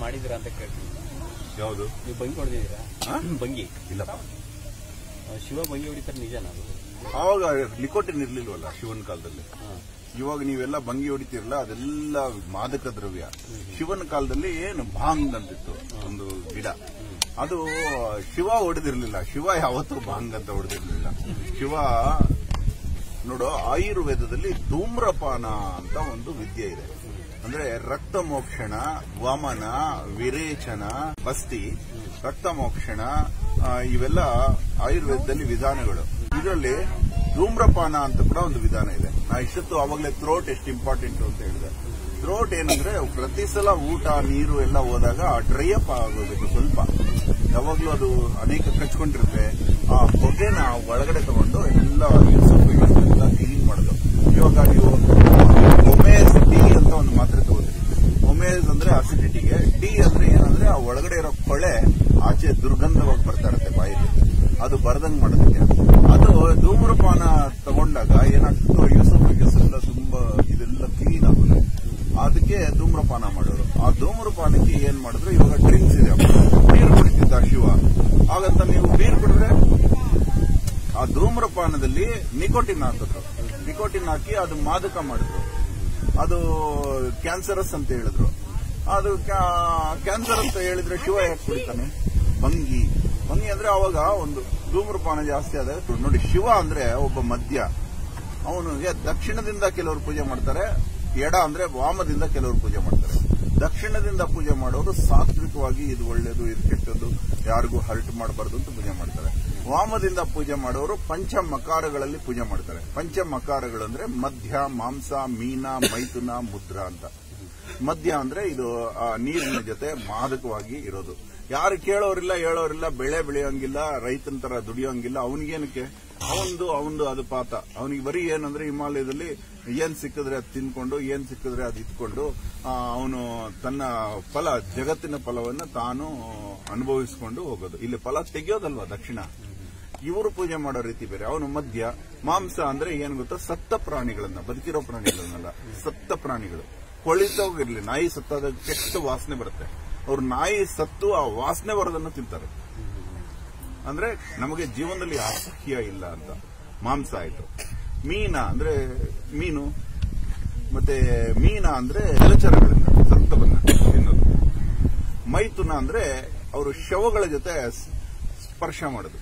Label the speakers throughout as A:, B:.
A: ಮಾಡಿದಿರಾ ಅಂತ ಕೇಳ್ತೀನಿ
B: ಯಾವುದು
A: ನೀವು ಬಂಗಿ ಹೊಡೆದಿದ್ದೀರಾ
B: ಹಾ?
A: ಬಂಗಿ
B: ಇಲ್ಲಪ್ಪ
A: ಆ, ಶಿವ ಬಂಗಿ ಹೊಡಿತಾರೆ ನಿಜನಾ ಅದು
B: ಆವಾಗ ನಿಕೋಟಿನ್ ಇರ್ಲಿಲ್ವಲ್ಲ ಶಿವನ ಕಾಲದಲ್ಲಿ
A: ಹಾ.
B: ಇವಾಗ ನೀವೆಲ್ಲ ಬಂಗಿ ಹೊಡಿತಿರಲ್ಲ ಅದೆಲ್ಲ ಮಾದಕ ದ್ರವ್ಯ ಶಿವನ ಕಾಲದಲ್ಲಿ ಏನು ಭಾಂಗ್ ಅಂತಿತ್ತು ಒಂದು ಗಿಡ ಅದು ಶಿವ ಹೊಡೆದಿರ್ಲಿಲ್ಲ ಶಿವ ಯಾವತ್ತೂ ಭಾಂಗ್ ಅಂತ ಹೊಡೆದಿರ್ಲಿಲ್ಲ ಶಿವ ನೋಡು ಆಯುರ್ವೇದದಲ್ಲಿ ಧೂಮ್ರಪಾನ ಅಂತ ಒಂದು ವಿದ್ಯೆ ಇದೆ ಅಂದ್ರೆ ರಕ್ತ ಮೋಕ್ಷಣ ವಮನ ವಿರೇಚನ ಬಸ್ತಿ ರಕ್ತ ಮೋಕ್ಷಣ ಆ, ಇವೆಲ್ಲ ಆಯುರ್ವೇದದಲ್ಲಿ ವಿಧಾನಗಳು ಇದರಲ್ಲಿ ಧೂಮ್ರಪಾನ ಅಂತ ಕೂಡ ಒಂದು ವಿಧಾನ ಇದೆ ನಾ ಇಷ್ಟೊತ್ತು ಅವಾಗಲೇ ಥ್ರೋಟ್ ಎಷ್ಟು ಇಂಪಾರ್ಟೆಂಟ್ ಅಂತ ಹೇಳಿದೆ ಥ್ರೋಟ್ ಏನಂದ್ರೆ ಪ್ರತಿ ಸಲ ಊಟ ನೀರು ಎಲ್ಲ ಹೋದಾಗ ಡ್ರೈ ಅಪ್ ಆಗೋಬೇಕು ಸ್ವಲ್ಪ ಯಾವಾಗ್ಲೂ ಅದು ಅನೇಕ ಕಚ್ಕೊಂಡಿರುತ್ತೆ ಆ ಹೊಗೆನ ಒಳಗಡೆ ತಗೊಂಡು ಎಲ್ಲ ಎಲ್ಲ ಕ್ಲೀನ್ ಮಾಡೋದು ಇವಾಗ ನೀವು ಒಮೇಸ್ ಡಿ ಅಂತ ಒಂದು ಮಾತ್ರೆ ತಗೋತೀರಿ ಒಮೇಸ್ ಅಂದ್ರೆ ಅಸಿಡಿಟಿಗೆ ಡಿ ಅಂದ್ರೆ ಏನಂದ್ರೆ ಆ ಒಳಗಡೆ ಇರೋ ಕೊಳೆ ಆಚೆ ದುರ್ಗಂಧವಾಗಿ ಬರ್ತಾ ಇರುತ್ತೆ ಬಾಯಿಗೆ ಅದು ಬರ್ದಂಗ್ ಮಾಡೋದಕ್ಕೆ ಅದು ಧೂಮ್ರಪಾನ ತಗೊಂಡಾಗ ಏನಾಗ್ತದೆ ಯೂಸೋಫಿಗಸ್ ಎಲ್ಲ ತುಂಬಾ ಇದೆಲ್ಲ ಕ್ಲೀನ್ ಆಗುತ್ತೆ ಅದಕ್ಕೆ ಧೂಮ್ರಪಾನ ಮಾಡೋರು ಆ ಧೂಮ್ರಪಾನಕ್ಕೆ ಏನ್ ಮಾಡಿದ್ರು ಇವಾಗ ಡ್ರಿಂಕ್ಸ್ ಇದೆ ನೀರು ಕುಡಿತಿದ್ದ ಶಿವ ಹಾಗಂತ ನೀವು ನೀರು ಕುಡಿದ್ರೆ ಆ ಧೂಮ್ರಪಾನದಲ್ಲಿ ನಿಕೋಟಿನ್ ಹಾಕಿದ್ರು ನಿಕೋಟಿನ್ ಹಾಕಿ ಅದು ಮಾದಕ ಮಾಡಿದ್ರು ಅದು ಕ್ಯಾನ್ಸರಸ್ ಅಂತ ಹೇಳಿದ್ರು ಅದು ಕ್ಯಾನ್ಸರ್ ಅಂತ ಹೇಳಿದ್ರೆ ಶಿವ ಯಾಕೆ ಕುಡಿತಾನೆ ಭಂಗಿ ಭಂಗಿ ಅಂದ್ರೆ ಅವಾಗ ಒಂದು ಧೂಮ್ರಪಾನ ಜಾಸ್ತಿ ಆದಾಗ ನೋಡಿ ಶಿವ ಅಂದ್ರೆ ಒಬ್ಬ ಮದ್ಯ ಅವನಿಗೆ ದಕ್ಷಿಣದಿಂದ ಕೆಲವರು ಪೂಜೆ ಮಾಡ್ತಾರೆ ಎಡ ಅಂದ್ರೆ ವಾಮದಿಂದ ಕೆಲವರು ಪೂಜೆ ಮಾಡ್ತಾರೆ ದಕ್ಷಿಣದಿಂದ ಪೂಜೆ ಮಾಡೋರು ಸಾತ್ವಿಕವಾಗಿ ಇದು ಒಳ್ಳೇದು ಇದು ಕೆಟ್ಟದ್ದು ಯಾರಿಗೂ ಹರ್ಟ್ ಮಾಡಬಾರ್ದು ಅಂತ ಪೂಜೆ ಮಾಡ್ತಾರೆ ವಾಮದಿಂದ ಪೂಜೆ ಮಾಡೋರು ಪಂಚ ಮಕಾರಗಳಲ್ಲಿ ಪೂಜೆ ಮಾಡ್ತಾರೆ ಪಂಚ ಮಕಾರಗಳು ಅಂದ್ರೆ ಮಧ್ಯ ಮಾಂಸ ಮೀನ ಮೈಥುನ ಮುದ್ರ ಅಂತ ಮದ್ಯ ಅಂದ್ರೆ ಇದು ಆ, ನೀರಿನ ಜೊತೆ ಮಾದಕವಾಗಿ ಇರೋದು ಯಾರು ಕೇಳೋರಿಲ್ಲ ಹೇಳೋರಿಲ್ಲ ಬೆಳೆ ಬೆಳೆಯೋಂಗಿಲ್ಲ ರೈತನ ತರ ದುಡಿಯೋಂಗಿಲ್ಲ ಅವನಿಗೇನಕ್ಕೆ ಅವಂದು ಅವಂದು ಅದು ಪಾತ ಅವನಿಗೆ ಬರೀ ಏನಂದ್ರೆ ಹಿಮಾಲಯದಲ್ಲಿ ಏನ್ ಸಿಕ್ಕಿದ್ರೆ ಅದು ತಿನ್ಕೊಂಡು ಏನ್ ಸಿಕ್ಕಿದ್ರೆ ಅದು ಇಟ್ಕೊಂಡು ಅವನು ತನ್ನ ಫಲ ಜಗತ್ತಿನ ಫಲವನ್ನ ತಾನು ಅನುಭವಿಸಿಕೊಂಡು ಹೋಗೋದು ಇಲ್ಲಿ ಫಲ ತೆಗೆಯೋದಲ್ವಾ ದಕ್ಷಿಣ ಇವರು ಪೂಜೆ ಮಾಡೋ ರೀತಿ ಬೇರೆ ಅವನು ಮದ್ಯ ಮಾಂಸ ಅಂದ್ರೆ ಏನ್ ಗೊತ್ತಾ ಸತ್ತ ಪ್ರಾಣಿಗಳನ್ನ ಬದುಕಿರೋ ಪ್ರಾಣಿಗಳನ್ನಲ್ಲ ಸತ್ತ ಪ್ರಾಣಿಗಳು ಕೊಳಿತೋಗಿರ್ಲಿ ನಾಯಿ ಸತ್ತಾದ ಕೆಟ್ಟ ವಾಸನೆ ಬರುತ್ತೆ ಅವ್ರು ನಾಯಿ ಸತ್ತು ಆ ವಾಸನೆ ಬರೋದನ್ನ ತಿಂತಾರೆ ಅಂದ್ರೆ ನಮಗೆ ಜೀವನದಲ್ಲಿ ಅಸಹ್ಯ ಇಲ್ಲ ಅಂತ ಮಾಂಸ ಆಯ್ತು ಮೀನ ಅಂದ್ರೆ ಮೀನು ಮತ್ತೆ ಮೀನ ಅಂದ್ರೆ ಜಲಚರಗಳಿಂದ ಸತ್ತವನ್ನ ತಿನ್ನೋದು ಮೈಥುನ ಅಂದ್ರೆ ಅವರು ಶವಗಳ ಜೊತೆ ಸ್- ಸ್ಪರ್ಶ ಮಾಡೋದು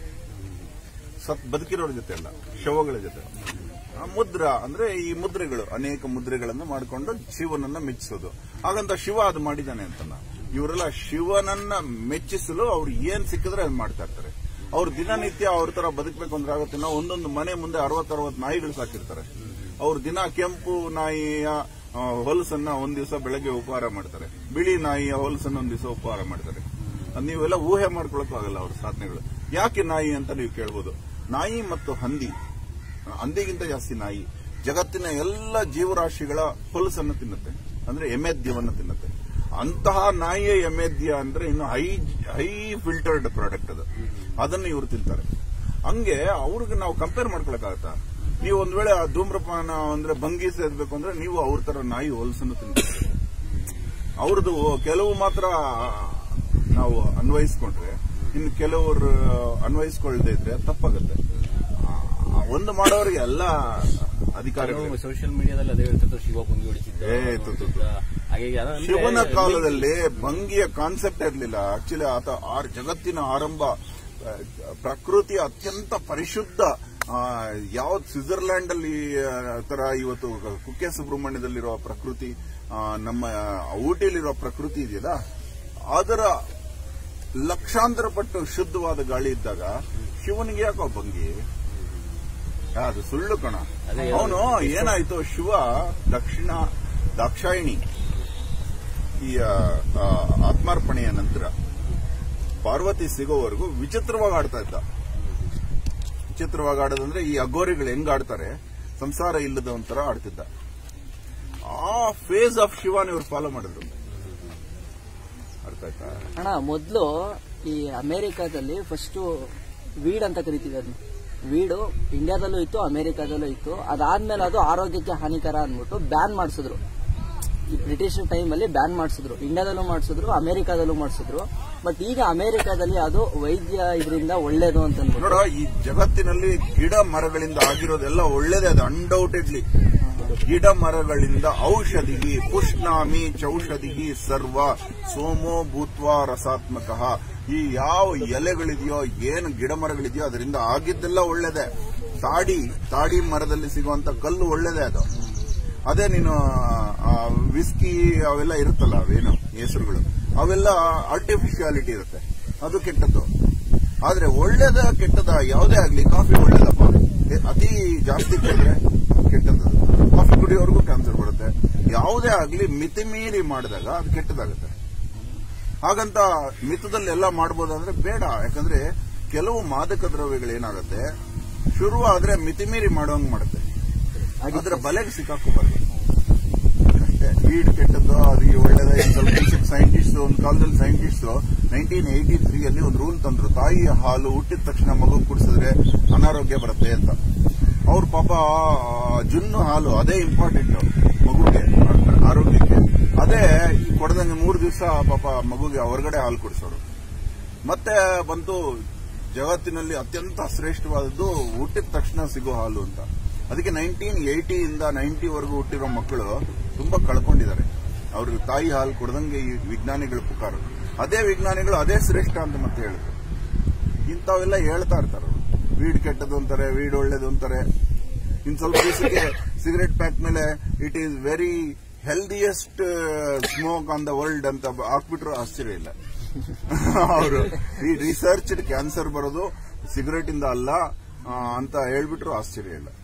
B: ಸತ್ ಬದುಕಿರೋರ ಜೊತೆ ಅಲ್ಲ ಶವಗಳ ಜೊತೆ ಆ ಮುದ್ರ ಅಂದ್ರೆ ಈ ಮುದ್ರೆಗಳು ಅನೇಕ ಮುದ್ರೆಗಳನ್ನು ಮಾಡಿಕೊಂಡು ಶಿವನನ್ನ ಮೆಚ್ಚಿಸೋದು ಹಾಗಂತ ಶಿವ ಅದು ಮಾಡಿದ್ದಾನೆ ಅಂತಲ್ಲ ಇವರೆಲ್ಲ ಶಿವನನ್ನ ಮೆಚ್ಚಿಸಲು ಅವ್ರು ಏನ್ ಸಿಕ್ಕಿದ್ರೆ ಅದು ಮಾಡ್ತಾ ಇರ್ತಾರೆ ಅವ್ರು ದಿನನಿತ್ಯ ಅವ್ರ ತರ ಬದುಕಬೇಕು ಅಂದ್ರೆ ಆಗುತ್ತೆ ನಾವು ಒಂದೊಂದು ಮನೆ ಮುಂದೆ ಅರವತ್ತರವತ್ತು ನಾಯಿಗಳು ಸಾಕಿರ್ತಾರೆ ಅವ್ರು ದಿನ ಕೆಂಪು ನಾಯಿಯ ಆ, ಹೊಲಸನ್ನ ಒಂದ್ ದಿವಸ ಬೆಳಗ್ಗೆ ಉಪಹಾರ ಮಾಡ್ತಾರೆ ಬಿಳಿ ನಾಯಿಯ ಹೊಲಸನ್ನ ಒಂದ್ ದಿವಸ ಉಪಹಾರ ಮಾಡ್ತಾರೆ ಅದ್ ನೀವೆಲ್ಲ ಊಹೆ ಮಾಡ್ಕೊಳಕ್ಕೂ ಆಗಲ್ಲ ಅವ್ರ ಸಾಧನೆಗಳು ಯಾಕೆ ನಾಯಿ ಅಂತ ನೀವು ಕೇಳ್ಬೋದು ನಾಯಿ ಮತ್ತು ಹಂದಿ ಹಂದಿಗಿಂತ ಜಾಸ್ತಿ ನಾಯಿ ಜಗತ್ತಿನ ಎಲ್ಲ ಜೀವರಾಶಿಗಳ ಹೊಲಸನ್ನು ತಿನ್ನುತ್ತೆ ಅಂದ್ರೆ ಎಮೆದ್ಯವನ್ನು ತಿನ್ನುತ್ತೆ ಅಂತಹ ನಾಯಿಯ ಎಮೆದ್ಯ ಅಂದ್ರೆ ಇನ್ನು ಹೈ ಹೈ ಫಿಲ್ಟರ್ಡ್ ಪ್ರಾಡಕ್ಟ್ ಅದು ಅದನ್ನು ಇವರು ತಿಂತಾರೆ ಹಂಗೆ ಅವ್ರಿಗೆ ನಾವು ಕಂಪೇರ್ ಮಾಡ್ಕೊಳಕ್ಕಾಗತ್ತಾ ನೀವು ಒಂದ್ ವೇಳೆ ಆ ಧೂಮ್ರಪಾನ ಅಂದ್ರೆ ಭಂಗಿ ಸೇರ್ಬೇಕು ಅಂದ್ರೆ ನೀವು ಅವ್ರ ತರ ನಾಯಿ ಹೊಲಸನ್ನು ತಿಂತಾರೆ ಅವ್ರದ್ದು ಕೆಲವು ಮಾತ್ರ ನಾವು ಅನ್ವಯಿಸ್ಕೊಂಡ್ರೆ ಇನ್ನು ಕೆಲವರು ಅನ್ವಯಿಸ್ಕೊಳ್ದೇ ಇದ್ರೆ ತಪ್ಪಾಗುತ್ತೆ ಆ, ಒಂದು ಮಾಡೋರಿಗೆ ಎಲ್ಲ ಅಧಿಕಾರಿಗಳು
A: ಸೋಷಿಯಲ್ ಮೀಡಿಯಾದಲ್ಲಿ ಅದೇ ಹೇಳ್ತಿರ್ತಾರೆ ಶಿವ ಬಂಗಿ ಹೊಡಿತಿದ್ದ
B: ಏ, ತು, ತು, ತು.
A: ಹಾಗೆ ಯಾರೋ-
B: ಶಿವನ ಕಾಲದಲ್ಲಿ ಭಂಗಿಯ ಕಾನ್ಸೆಪ್ಟ್ ಇರಲಿಲ್ಲ ಆಕ್ಚುಲಿ ಆತ ಆ ಜಗತ್ತಿನ ಆರಂಭ ಆ, ಪ್ರಕೃತಿಯ ಅತ್ಯಂತ ಪರಿಶುದ್ಧ ಯಾವ್ದು ಸ್ವಿಟ್ಜರ್ಲ್ಯಾಂಡ್ ಅಲ್ಲಿ ಆ, ತರ ಇವತ್ತು ಕುಕ್ಕೆ ಸುಬ್ರಹ್ಮಣ್ಯದಲ್ಲಿರೋ ಪ್ರಕೃತಿ ಆ, ನಮ್ಮ ಊಟಿಯಲ್ಲಿರೋ ಪ್ರಕೃತಿ ಇದೆಯಲ್ಲ ಅದರ ಲಕ್ಷಾಂತರ ಪಟ್ಟು ಶುದ್ಧವಾದ ಗಾಳಿ ಇದ್ದಾಗ ಶಿವನಿಗೆ ಯಾಕೋ ಭಂಗಿ ಅದು ಸುಳ್ಳು ಕಣ
A: ಅದೇ
B: ಅವನು ಏನಾಯ್ತು ಶಿವ ದಕ್ಷಿಣ ದಾಕ್ಷಾಯಿಣಿ ಈ ಆ, ಆ, ಆತ್ಮಾರ್ಪಣೆಯ ನಂತರ ಪಾರ್ವತಿ ಸಿಗೋವರೆಗೂ ವಿಚಿತ್ರವಾಗಿ ಆಡ್ತಾ ಇದ್ದ ವಿಚಿತ್ರವಾಗಿ ಆಡೋದಂದ್ರೆ ಈ ಅಗೋರಿಗಳು ಹೆಂಗ್ ಆಡ್ತಾರೆ ಸಂಸಾರ ಇಲ್ಲದ ಒಂಥರ ಆಡ್ತಿದ್ದ ಆ ಫೇಸ್ ಆಫ್ ಶಿವನ್ ಇವ್ರು ಫಾಲೋ ಮಾಡಿದ್ರು ಅರ್ಥ ಆಯ್ತಾ
C: ಅಣ್ಣ ಮೊದಲು ಈ ಅಮೆರಿಕಾದಲ್ಲಿ ಫಸ್ಟ್ ವೀಡ್ ಅಂತ ಕರಿತೀವಿ ಅದನ್ನ ವೀಡು ಇಂಡಿಯಾದಲ್ಲೂ ಇತ್ತು ಅಮೆರಿಕಾದಲ್ಲೂ ಇತ್ತು ಅದಾದ್ಮೇಲೆ ಅದು ಆರೋಗ್ಯಕ್ಕೆ ಹಾನಿಕರ ಅಂದ್ಬಿಟ್ಟು ಬ್ಯಾನ್ ಮಾಡಿಸಿದ್ರು ಬ್ರಿಟಿಷ್ ಟೈಮ್ ಅಲ್ಲಿ ಬ್ಯಾನ್ ಮಾಡಿಸಿದ್ರು ಇಂಡಿಯಾದಲ್ಲೂ ಮಾಡಿಸಿದ್ರು ಅಮೆರಿಕಾದಲ್ಲೂ ಮಾಡಿಸಿದ್ರು ಬಟ್ ಈಗ ಅಮೆರಿಕಾದಲ್ಲಿ ಅದು ವೈದ್ಯ ಇದರಿಂದ ಒಳ್ಳೇದು ಅಂತ ಅಂದ್ಬಿಟ್ಟು
B: ನೋಡ ಈ ಜಗತ್ತಿನಲ್ಲಿ ಗಿಡ ಮರಗಳಿಂದ ಆಗಿರೋದೆಲ್ಲ ಒಳ್ಳೇದೇ ಅದು ಅನ್ಡೌಟೆಡ್ಲಿ ಗಿಡ ಮರಗಳಿಂದ ಔಷಧಿಗಿ ಪುಷ್ಣಾಮಿ ಚೌಷಧಿಗಿ ಸರ್ವ ಸೋಮೋ ಭೂತ್ವ ರಸಾತ್ಮಕ ಈ ಯಾವ ಎಲೆಗಳಿದೆಯೋ ಏನು ಗಿಡ ಮರಗಳಿದೆಯೋ ಅದರಿಂದ ಆಗಿದ್ದೆಲ್ಲ ಒಳ್ಳೇದೇ ತಾಡಿ ತಾಡಿ ಮರದಲ್ಲಿ ಸಿಗುವಂತ ಕಲ್ಲು ಒಳ್ಳೇದೇ ಅದು ಅದೇ ನೀನು ಆ, ವಿಸ್ಕಿ ಅವೆಲ್ಲ ಇರುತ್ತಲ್ಲ ಅವೇನು ಹೆಸರುಗಳು ಅವೆಲ್ಲ ಆರ್ಟಿಫಿಷಿಯಾಲಿಟಿ ಇರುತ್ತೆ ಅದು ಕೆಟ್ಟದ್ದು ಆದ್ರೆ ಒಳ್ಳೇದ ಕೆಟ್ಟದ ಯಾವುದೇ ಆಗ್ಲಿ ಕಾಫಿ ಒಳ್ಳೇದಪ್ಪ ಎ- ಅತಿ ಜಾಸ್ತಿ ಕುಡಿದ್ರೆ ಕೆಟ್ಟದ್ದು ಕಾಫಿ ಕುಡಿಯೋರ್ಗೂ ಕ್ಯಾನ್ಸರ್ ಬರುತ್ತೆ ಯಾವುದೇ ಆಗ್ಲಿ ಮಿತಿ ಮೀರಿ ಮಾಡಿದಾಗ ಅದು ಕೆಟ್ಟದಾಗುತ್ತೆ ಹಾಗಂತ ಮಿತದಲ್ಲಿ ಎಲ್ಲ ಮಾಡ್ಬೋದಂದ್ರೆ ಬೇಡ ಯಾಕಂದ್ರೆ ಕೆಲವು ಮಾದಕ ದ್ರವ್ಯಗಳು ಏನಾಗುತ್ತೆ ಶುರುವಾದ್ರೆ ಮಿತಿಮೀರಿ ಮಾಡೋಂಗ್ ಮಾಡುತ್ತೆ ಅದರ ಬಲೆಗೆ ಸಿಕ್ಕಾಕೋಬಾರ್ದು ಅಷ್ಟೇ ವೀಡ್ ಕೆಟ್ಟದ್ದು ಅದು ಒಳ್ಳೇದ ಸ್ವಲ್ಪ ಸೈಂಟಿಸ್ಟ್ ಒಂದು ಕಾಲದಲ್ಲಿ ಸೈಂಟಿಸ್ಟ್ ನೈನ್ಟೀನ್ ಏಯ್ಟಿ ತ್ರೀ ಅಲ್ಲಿ ಒಂದು ರೂಲ್ ತಂದ್ರು ತಾಯಿಯ ಹಾಲು ಹುಟ್ಟಿದ ತಕ್ಷಣ ಮಗು ಕುಡಿಸಿದ್ರೆ ಅನಾರೋಗ್ಯ ಬರುತ್ತೆ ಅಂತ ಅವ್ರ ಪಾಪ ಆ, ಜುನ್ನು ಹಾಲು ಅದೇ ಇಂಪಾರ್ಟೆಂಟ್ ಮಗುಗೆ ಆರೋಗ್ಯಕ್ಕೆ ಅದೇ ಕೊಡದಂಗೆ ಮೂರು ದಿವಸ ಪಾಪ ಮಗುಗೆ ಹೊರಗಡೆ ಹಾಲು ಕುಡಿಸೋರು ಮತ್ತೆ ಬಂತು ಜಗತ್ತಿನಲ್ಲಿ ಅತ್ಯಂತ ಶ್ರೇಷ್ಠವಾದದ್ದು ಹುಟ್ಟಿದ ತಕ್ಷಣ ಸಿಗೋ ಹಾಲು ಅಂತ ಅದಕ್ಕೆ ನೈನ್ಟೀನ್ ಏಯ್ಟಿ ಇಂದ ನೈನ್ಟಿ ವರೆಗೂ ಹುಟ್ಟಿರೋ ಮಕ್ಕಳು ತುಂಬಾ ಕಳ್ಕೊಂಡಿದ್ದಾರೆ ಅವ್ರಿಗೆ ತಾಯಿ ಹಾಲು ಕೊಡದಂಗೆ ಈ ವಿಜ್ಞಾನಿಗಳ ಪುಕಾರು ಅದೇ ವಿಜ್ಞಾನಿಗಳು ಅದೇ ಶ್ರೇಷ್ಠ ಅಂತ ಮತ್ತೆ ಹೇಳಿದ್ರು ಇಂಥವೆಲ್ಲ ಹೇಳ್ತಾ ಇರ್ತಾರೆ ಅವ್ರು. ವೀಡ್ ಕೆಟ್ಟದು ಅಂತಾರೆ ವೀಡ್ ಒಳ್ಳೇದು ಅಂತಾರೆ ಇನ್ ಸ್ವಲ್ಪ ದಿವಸಕ್ಕೆ ಸಿಗರೆಟ್ ಪ್ಯಾಕ್ ಮೇಲೆ it is very healthiest smoke on the world ಅಂತ ಬ- ಹಾಕ್ಬಿಟ್ರು ಆಶ್ಚರ್ಯ ಇಲ್ಲ ಅವರು ಈ ರಿಸರ್ಚ್ ಕ್ಯಾನ್ಸರ್ ಬರೋದು ಸಿಗರೆಟ್ ಇಂದ ಅಲ್ಲ ಆ, ಅಂತ ಹೇಳ್ಬಿಟ್ರು ಆಶ್ಚರ್ಯ ಇಲ್ಲ